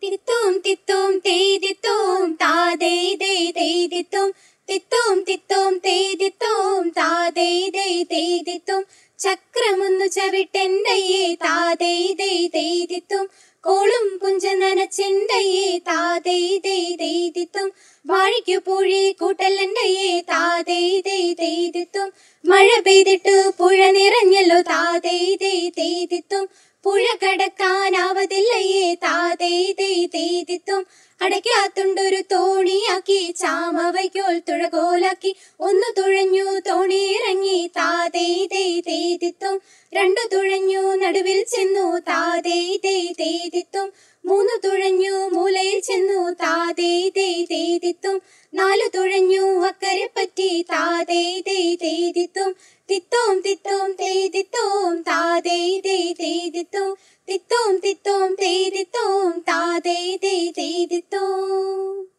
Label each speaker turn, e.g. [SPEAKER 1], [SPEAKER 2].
[SPEAKER 1] തിത്തോം തിത്തോം തേതിത്തോം താതേ ദേ തേതിത്തോം തിത്തോം തിത്തോം തേതിത്തോം താതേ ദേ തേതിത്തോം ചക്രമൊന്നു ചവിട്ടെന്തയ്യേ താതേ ദേ തേതിത്തോം കോളും പുഞ്ച നനച്ചെന്തയ്യേ താതേ ദേ തേതിത്തോം വാഴിക്കു പൂഴി കൂട്ടല്ലണ്ടയ്യേ താതേ ദേ തേതിത്തോം മഴ പെയ്തിട്ടു പുഴ നിറഞ്ഞല്ലോ താതേ ദേ തേതിത്തോം പുഴ കടക്കാനാവതില്ലയേ താതേ ദേ തേതിത്തും അടയ്ക്കാത്തുണ്ടൊരു തോണിയാക്കി ചാമവയ്ക്കോൽ തുഴകോലാക്കി ഒന്നു തുഴഞ്ഞു തോണി ഇറങ്ങി താതേ ദേ തേതിത്തും രണ്ടു തുഴഞ്ഞു നടുവിൽ ചെന്നു താതേ ദേ തേതിത്തും മൂന്നു തുഴഞ്ഞു മൂലയിൽ ചെന്നു താതേ ദേ തേതിത്തും നാലു തുഴഞ്ഞു അക്കരെ പറ്റി താതേ ദേ തേതിത്തും തിത്തോം തിത്തോം തേതിത്തോം താതേ ദേ തേതിത്തോം തിത്തോം തിത്തോം തേതിത്തോം താതേ ദേ തേതിത്തോം